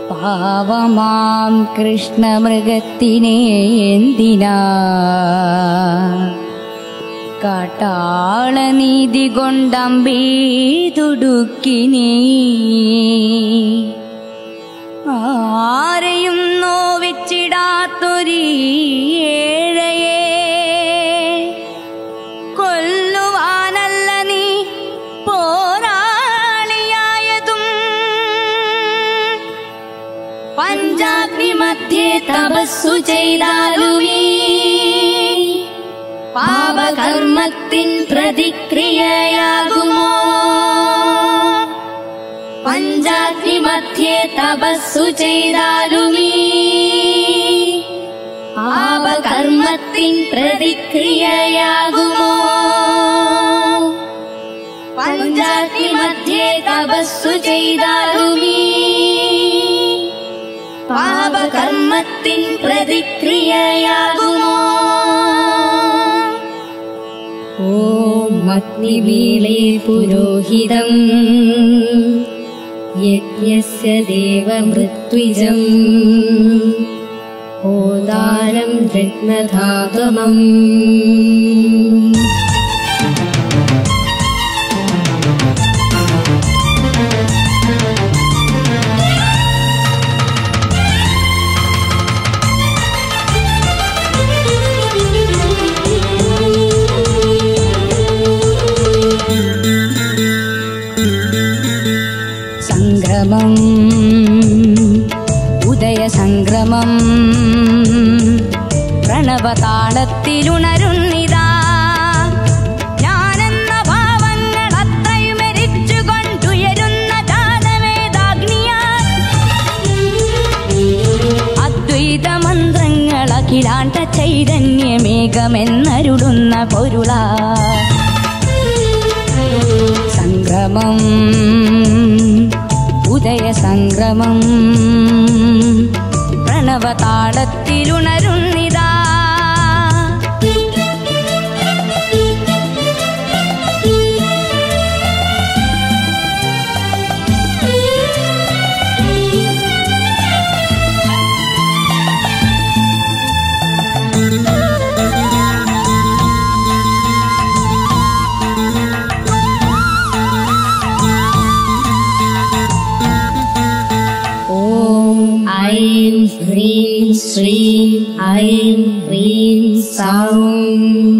പാവമാം കൃഷ്ണമൃഗത്തിനെ എന്തിനാ കാട്ടാളനീതി കൊണ്ടമ്പീതുടുക്കിനീ ആരെയും നോവിച്ചിടാത്തൊരീ ഏഴയെ കൊല്ലുവാനല്ല നീ പോരാളിയായതും പഞ്ചാഗ്നി മധ്യേ തപസ്സു ചെയ്താലുമീ പാപകർമ്മത്തിൻ പ്രതിക്രിയയാകുമോ പഞ്ചാഗ്നി മധ്യേ തപസ്സു ചെയ്താലുമീ പാപകർമ്മത്തിൻ പ്രതിക്രിയയാകുമോ പഞ്ചാഗ്നി മധ്യേ തപസ്സു ചെയ്താലുമീ പാപകർമ്മത്തിൻ പ്രതിക്രിയയാകുമോ ഓം അഗ്നിവീളേ പുരോഹിതം യജ്ഞസ്യ ദേവമൃത്വിജം ഓദാനം രത്നധാതമം സംക്രമം ഉദയ സംക്രമം പ്രണവതാളത്തിലുണരുന്നിതാ ഞാനെന്ന ഭാവങ്ങൾ അത്രയും എരിച്ചുകൊണ്ടുയരുന്ന ജാതവേദാഗ്നിയാൽ അദ്വൈത മന്ത്രങ്ങൾ അഖിലാണ്ട ചൈതന്യമേഘമെന്നരുളുന്ന പൊരുളാ സംക്രമം ഉദയ സംക്രമം പ്രണവതാളത്തിലുണരുന്നിതാ ഓം ഐം ഹ്രീം ശ്രീം ഐം ഹ്രീം സൗം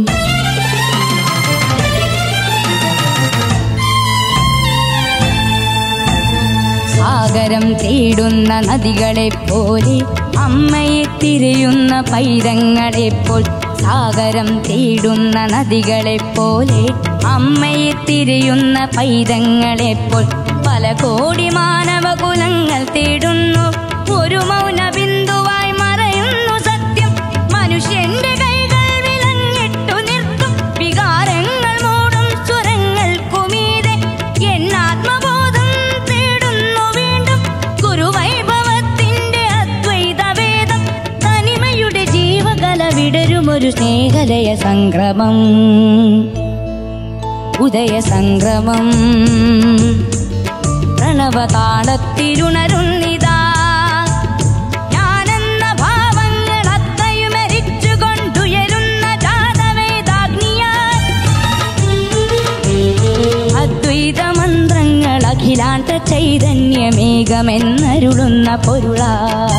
സാഗരം തേടുന്ന നദികളെ പോലെ അമ്മയെ തിരയുന്ന പൈതങ്ങളെപ്പോൾ സാഗരം തേടുന്ന നദികളെ പോലെ അമ്മയെ തിരയുന്ന പൈതങ്ങളെപ്പോൾ പല കോടി മാനവ കുലങ്ങൾ തേടുന്നു ഒരു മൗന ബിന്ദുവായി മറയുന്നു സത്യം മനുഷ്യന്റെ കൈകൾ വിലങ്ങിട്ടു നിർത്തും വികാരങ്ങൾ മൂടും സ്വരങ്ങൾക്കുമീതെ എന്നാത്മബോധം തേടുന്നു വീണ്ടും ഗുരുവൈഭവത്തിന്റെ അദ്വൈത വേദം തനിമയുടെ ജീവകല വിടരുമൊരു സ്നേഹലയ സംക്രമം ഉദയ സംക്രമം പ്രണവതാളത്തിലുണരുന്നിതാ ഞാനെന്ന ഭാവങ്ങൾ അത്രയും എരിച്ചുകൊണ്ടുയരുന്ന ജാതവേദാഗ്നിയാൽ അദ്വൈത മന്ത്രങ്ങൾ അഖിലാണ്ട ചൈതന്യമേഘമെന്നരുളുന്ന പൊരുളാ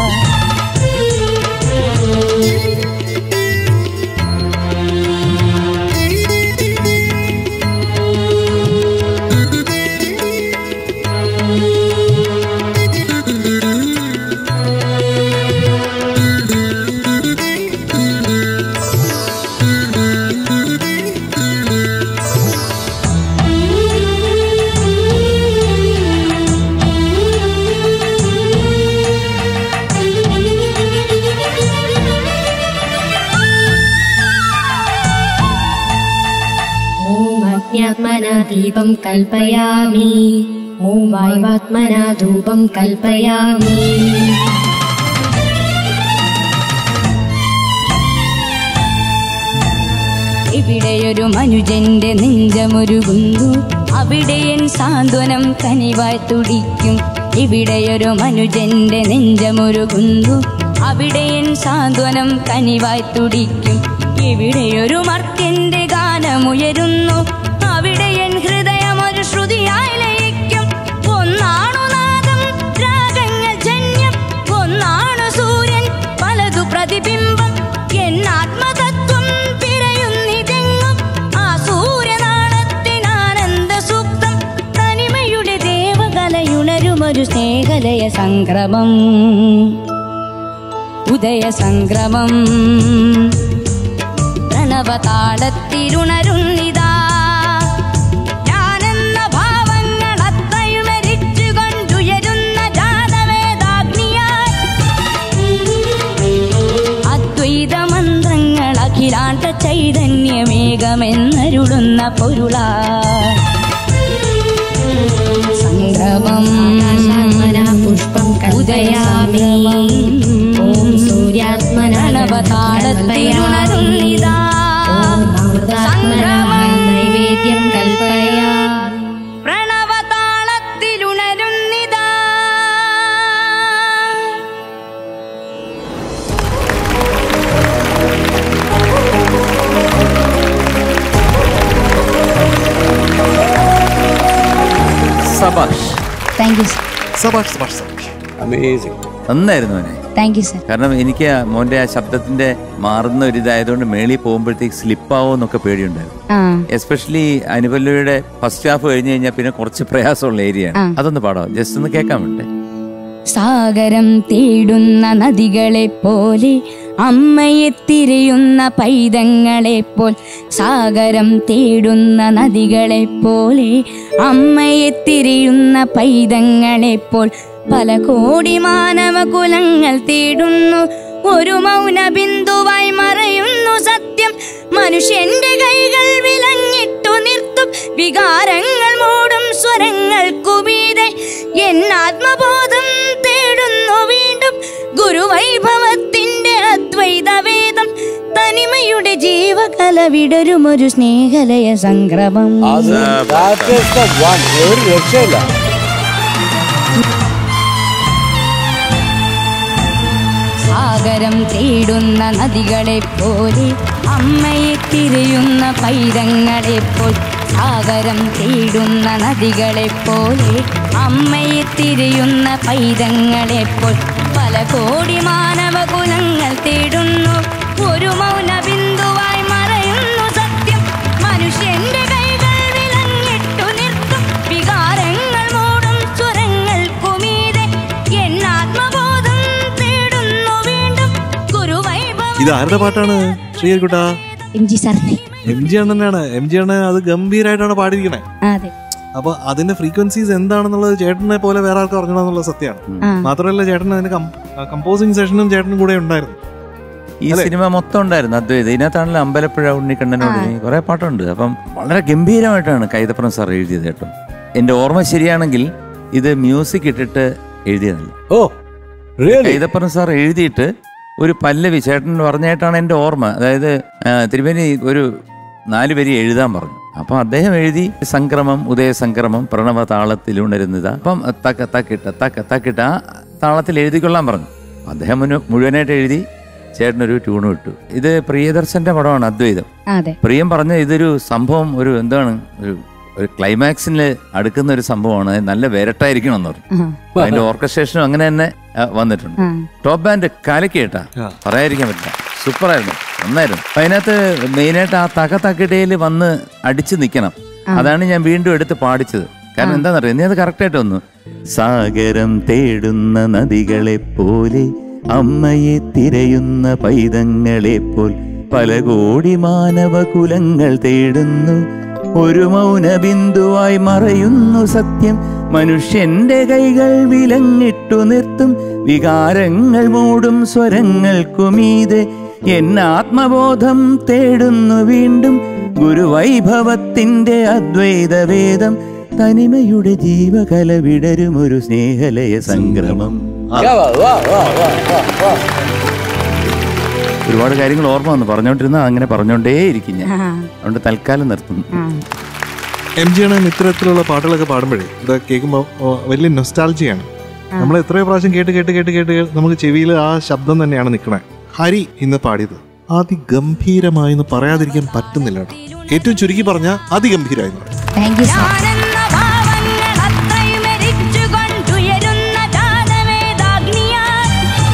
ഓം അജ്ഞാത്മനാ ദീപം കൽപ്പയാമി ഓം വായുവാത്മനാ ധൂപം കൽപ്പയാമി ഇവിടെയൊരു മനുജന്റെ നെഞ്ചമൊരുകുന്നു അവിടെ എൻ സാന്ത്വനം കനിവായി തുടിക്കും ഇവിടെയൊരു മനുജന്റെ നെഞ്ചമുരുകുന്നു അവിടെയൻ സാന്ത്വനം കനിവായി തുടിക്കും ഇവിടെയൊരു മർത്യന്റെ ഗാനമുയരുന്നു അവിടെയൻ ഹൃദയം ഒരു ശ്രുതിയായി ലയിക്കും ഒന്നാണു നാദം രാഗങ്ങൾ ജന്യം ഒന്നാണു സൂര്യൻ പലതു പ്രതിബിംബം എന്നാത്മതത്വം പിറയുന്നിതെങ്ങും ആ സൂര്യനാളത്തിനാനന്ദ സൂക്തം തനിമയുടെ ദേവകലയുണരുമൊരു സ്നേഹലയ സംക്രമം ഉദയ സംക്രമം പ്രണവതാളത്തിലുണരുന്നിതാ ഞാനെന്ന ഭാവങ്ങൾ അത്തയുമരിച്ചുകൊണ്ടുയരുന്ന ജാതവേദാഗ്നിയായി അദ്വൈത മന്ത്രങ്ങൾ അഖിലാണ്ട ചൈതന്യമേകമെന്നരുളുന്ന പൊരുളാ സംക്രമം ആകാശാത്മനാ പുഷ്പം കൽപ്പയാമി ഓം സൂര്യാത്മനാ പ്രണവതാളത്തിലുണരുന്നിതാ ഓം അമൃതാത്മനാ നൈവേദ്യം കൽപ്പയാ പ്രണവതാളത്തിലുണരുന്നിതാ സബാഷ് താങ്ക് യു സർ സബാഷ് സബാഷ് സബാഷ് അമേസിംഗ് നന്നായിരുന്നു അവനെ താങ്ക് യു സർ കാരണം എനിക്ക് ആ മോന്റെ ആ ശബ്ദത്തിന്റെ മാറുന്ന ഒരു ഇതായതുകൊണ്ട് മേളിൽ പോകുമ്പോഴത്തേക്ക് സ്ലിപ്പാവോ എന്നൊക്കെ പേടിയുണ്ടായിരുന്നു ആ എസ്പെഷ്യലി അനുപല്ലയുടെ ഫസ്റ്റ് ഹാഫ് കഴിഞ്ഞ് കഴിഞ്ഞാൽ പിന്നെ കുറച്ച് പ്രയാസമുള്ള ഏരിയയാണ് ആ. അതൊന്ന് പാടാം ജസ്റ്റ് ഒന്ന് കേൾക്കാൻ വേണ്ടേ സാഗരം തേടുന്ന നദികളെ പോലെ അമ്മയെ തിരയുന്ന പൈതങ്ങളെ പോൽ സാഗരം തേടുന്ന നദികളെ പോലെ അമ്മയെ തിരയുന്ന പൈതങ്ങളെ പോൽ പല കോടി മാനവകുലങ്ങൾ തേടുന്നു ഒരു മൗന ബിന്ദുവായി മറയുന്നു സത്യം മനുഷ്യന്റെ കൈകൾ വിലങ്ങിട്ടു നിർത്തും വികാരങ്ങൾ മൂടും സ്വരങ്ങൾക്കുമീതെ എന്നാത്മബോധം തേടുന്നു വീണ്ടും ഗുരുവൈഭവത്തിന്റെ അദ്വൈത വേദം തനിമയുടെ ജീവകല വിടരുമൊരു സ്നേഹലയ സംക്രമം അത് that is the one. ഒരു രക്ഷയില്ല സാഗരം തേടുന്ന നദികളെ പോലെ അമ്മയെ തിരയുന്ന പൈതങ്ങളെ പോൽ സാഗരം തേടുന്ന നദികളെ പോലെ അമ്മയെ തിരയുന്ന പൈതങ്ങളെ പോൽ പല കോടി മാനവകുലങ്ങൾ തേടുന്നു ഒരു മൗന ബിന്ദുവായി മറയുന്നു സത്യം മനുഷ്യന്റെ കൈകൾ വിലങ്ങിട്ടു നിർത്തും വികാരങ്ങൾ മൂടും സ്വരങ്ങൾക്കുമീതെ എന്നാത്മബോധം തേടുന്നു വീണ്ടും ഗുരുവൈഭവം ഇത് ആരുടെ പാട്ടാണ് ശ്രീകുട്ടാ എം ജി സാറിന്റെ എം ജി അണ്ണനാണ് എം ജി അണ്ണൻ അത് ഗംഭീരമായിട്ടാണ് പാടിയിരിക്കണേ അതെ അപ്പൊ അതിന്റെ ഫ്രീക്വൻസീസ് എന്താണെന്നുള്ളത് ചേട്ടനെ പോലെ വേറെ ആർക്കും അറിഞ്ഞണമെന്നുള്ള സത്യമാണ് ആ മാത്രമല്ല ചേട്ടൻ അതിന് കമ്പോസിങ് സെഷനും ചേട്ടനും കൂടെ ഉണ്ടായിരുന്നു ഈ അതെ. സിനിമ മൊത്തം ഉണ്ടായിരുന്നു അദ്വൈത് ഇതിനകത്താണല്ലോ അമ്പലപ്പുഴ ഉണ്ണിക്കണ്ണനോട് കുറെ പാട്ടുണ്ട് അപ്പം വളരെ ഗംഭീരമായിട്ടാണ് കൈതപ്പുറം സാർ എഴുതിയത് കേട്ടോ എന്റെ ഓർമ്മ ശരിയാണെങ്കിൽ ഇത് മ്യൂസിക് ഇട്ടിട്ട് എഴുതിയതല്ല ഓ റിയലി കൈതപ്പുറം സാർ എഴുതിയിട്ട് ഒരു പല്ലവി ചേട്ടൻ പറഞ്ഞായിട്ടാണ് എൻ്റെ ഓർമ്മ അതായത് ആ, തിരുമേനി ഒരു നാല് വരി എഴുതാൻ പറഞ്ഞു അപ്പം അദ്ദേഹം എഴുതി സംക്രമം ഉദയ സംക്രമം പ്രണവ താളത്തിലുണരുന്നത് അപ്പം തക്ക തക്കിട്ട തക്ക തക്കിട്ട ആ താളത്തിൽ എഴുതിക്കൊള്ളാൻ പറഞ്ഞു അദ്ദേഹം മുന്നു- മുഴുവനായിട്ട് എഴുതി ചേട്ടനൊരു ട്യൂണും ഇട്ടു ഇത് പ്രിയദർശന്റെ പടമാണ് അദ്വൈതം അതെ പ്രിയം പറഞ്ഞ ഇതൊരു സംഭവം ഒരു എന്താണ് ഒരു ഒരു ക്ലൈമാക്സിൽ അടുക്കുന്ന ഒരു സംഭവമാണ് അത് നല്ല വിരട്ടായിരിക്കണം എന്ന് പറഞ്ഞു ആ അതിന്റെ ഓർക്കസ്ട്രേഷനും അങ്ങനെ തന്നെ ആ, വന്നിട്ടുണ്ട് ആ ടോപ്പ് ബാൻഡ് കാലക്ക് കേട്ടാ ആ. പറയാതിരിക്കാൻ പറ്റില്ല സൂപ്പറായിരുന്നു നന്നായിരുന്നു അപ്പൊ അതിനകത്ത് മെയിനായിട്ട് ആ തക തകിടയിൽ വന്ന് അടിച്ചു നിൽക്കണം അതാണ് ഞാൻ വീണ്ടും എടുത്ത് പാടിച്ചത് കാരണം എന്താണെന്നറിയാം നീ അത് കറക്റ്റായിട്ട് വന്നു സാഗരം തേടുന്ന നദികളെ പോലെ അമ്മയെ തിരയുന്ന പൈതങ്ങളെ പോൽ പല കോടി മാനവ കുലങ്ങൾ തേടുന്നു ഒരു മൗന ബിന്ദുവായി മറയുന്നു സത്യം മനുഷ്യന്റെ കൈകൾ വിലങ്ങിട്ടു നിർത്തും വികാരങ്ങൾ മൂടും സ്വരങ്ങൾക്കുമീതെ എന്നാത്മബോധം തേടുന്നു വീണ്ടും ഗുരുവൈഭവത്തിന്റെ അദ്വൈത വേദം തനിമയുടെ ജീവകല വിടരുമൊരു സ്നേഹലയ സംക്രമം വാ വാ വാ വാ വാ വാ ഒരുപാട് കാര്യങ്ങൾ ഓർമ്മ വന്നു പറഞ്ഞോണ്ടിരുന്ന അങ്ങനെ പറഞ്ഞോണ്ടേയിരിക്കും ഞാൻ ആ അതുകൊണ്ട് തൽക്കാലം നിർത്തുന്നു ആ എം ജി അണ്ണൻ ഇത്തരത്തിലുള്ള പാട്ടുകളൊക്കെ പാടുമ്പോഴേ ഇത് കേൾക്കുമ്പോൾ വലിയ നൊസ്റ്റാൾജിയാണ് നമ്മൾ എത്രയോ പ്രാവശ്യം കേട്ട് കേട്ട് കേട്ട് കേട്ട് കേട്ട് നമുക്ക് ചെവിയിൽ ആ ശബ്ദം തന്നെയാണ് നിൽക്കണേ ഹരി ഇന്ന് പാടിയത് അതിഗംഭീരമായി എന്ന് പറയാതിരിക്കാൻ പറ്റുന്നില്ല കേട്ടോ. ഏറ്റവും ചുരുക്കി പറഞ്ഞാൽ അതിഗംഭീരമായിരുന്നു താങ്ക് യു സാർ ഞാനെന്ന ഭാവങ്ങൾ അത്രയും എരിച്ചുകൊണ്ടുയരുന്ന ജാതവേദാഗ്നിയാൽ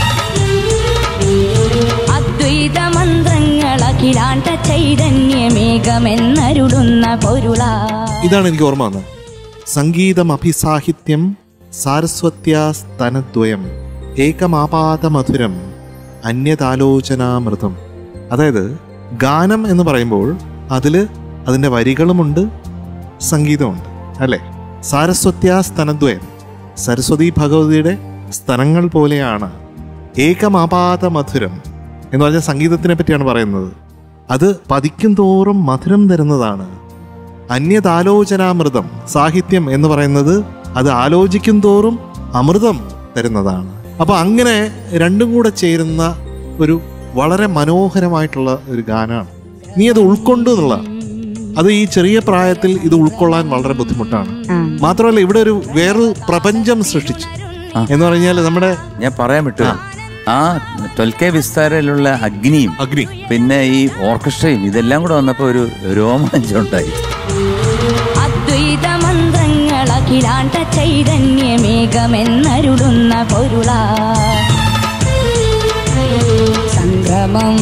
അദ്വൈത മന്ത്രങ്ങൾ അഖിലാണ്ട ചൈതന്യമേഘമെന്നരുളുന്ന പൊരുളാ ഇതാണ് എനിക്ക് ഓർമ്മ വന്നത് സംഗീതം അഭിസാഹിത്യം സാരസ്വത്യാസ്തനദ്വയം ഏകമാപാത മധുരം അന്യതാലോചനാമൃതം അതായത് ഗാനം എന്ന് പറയുമ്പോൾ അതിൽ അതിൻ്റെ വരികളുമുണ്ട് സംഗീതമുണ്ട് അല്ലേ സാരസ്വത്യാസ്തനദ്വയം സരസ്വതി ഭഗവതിയുടെ സ്തനങ്ങൾ പോലെയാണ് ഏകമാപാത മധുരം എന്ന് പറഞ്ഞാൽ സംഗീതത്തിനെ പറ്റിയാണ് പറയുന്നത് അത് പതിക്കും തോറും മധുരം തരുന്നതാണ് അന്യതാലോചനാമൃതം സാഹിത്യം എന്ന് പറയുന്നത് അത് ആലോചിക്കും തോറും അമൃതം തരുന്നതാണ് അപ്പൊ അങ്ങനെ രണ്ടും കൂടെ ചേരുന്ന ഒരു വളരെ മനോഹരമായിട്ടുള്ള ഒരു ഗാനമാണ് നീ അത് ഉൾക്കൊണ്ടു എന്നുള്ള അത് ഈ ചെറിയ പ്രായത്തിൽ ഇത് ഉൾക്കൊള്ളാൻ വളരെ ബുദ്ധിമുട്ടാണ് ആ മാത്രമല്ല ഇവിടെ ഒരു വേറൊരു പ്രപഞ്ചം സൃഷ്ടിച്ചു എന്ന് പറഞ്ഞാൽ നമ്മുടെ ഞാൻ പറയാൻ വിട്ടു ആ ട്വൽവ് കെ വിസ്താരയിലുള്ള അഗ്നിയും അഗ്നി പിന്നെ ഈ ഓർക്കസ്ട്രയും ഇതെല്ലാം കൂടെ വന്നപ്പോ ഒരു രോമാഞ്ചം ഉണ്ടായി അദ്വൈത മന്ത്രങ്ങൾ അഖിലാണ്ട ചൈതന്യമേഘമെന്നരുളുന്ന പൊരുളാ സംഗമം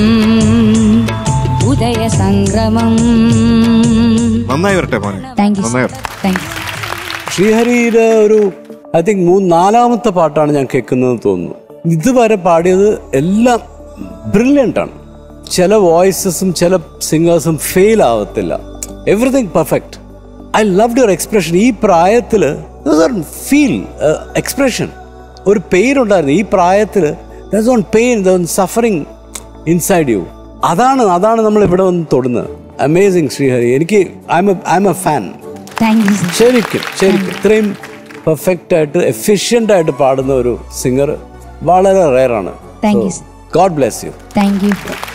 ഉദയ സംഗമം നന്നായി വരട്ടെ മോനെ താങ്ക് യു നന്നായി വരട്ടെ താങ്ക് യു ശ്രീഹരിയുടെ ഒരു ഐ തിങ്ക് മൂന്ന് നാലാമത്തെ പാട്ടാണ് ഞാൻ കേൾക്കുന്നതെന്ന് തോന്നുന്നു ഇതുവരെ പാടിയത് എല്ലാം ബ്രില്യൻ്റ് ആണ് ചില വോയിസസും ചില സിംഗേഴ്സും ഫെയിൽ ആവത്തില്ല everything perfect I love your expression ഈ പ്രായത്തിൽ ഫീൽ എക്സ്പ്രഷൻ ഒരു പെയിൻ ഉണ്ടായിരുന്നു ഈ പ്രായത്തിൽ own pain suffering inside you അതാണ് അതാണ് നമ്മൾ ഇവിടെ വന്ന് തൊടുന്നത് അമേസിങ് ശ്രീഹരി എനിക്ക് I'm I'm a fan thank you sir ശരിക്കും ശരിക്കും ഇത്രയും പെർഫെക്റ്റ് ആയിട്ട് എഫിഷ്യൻ്റ് ആയിട്ട് പാടുന്ന ഒരു സിംഗർ വളരെ റെയർ ആണ് Thank you, sir. God bless you thank U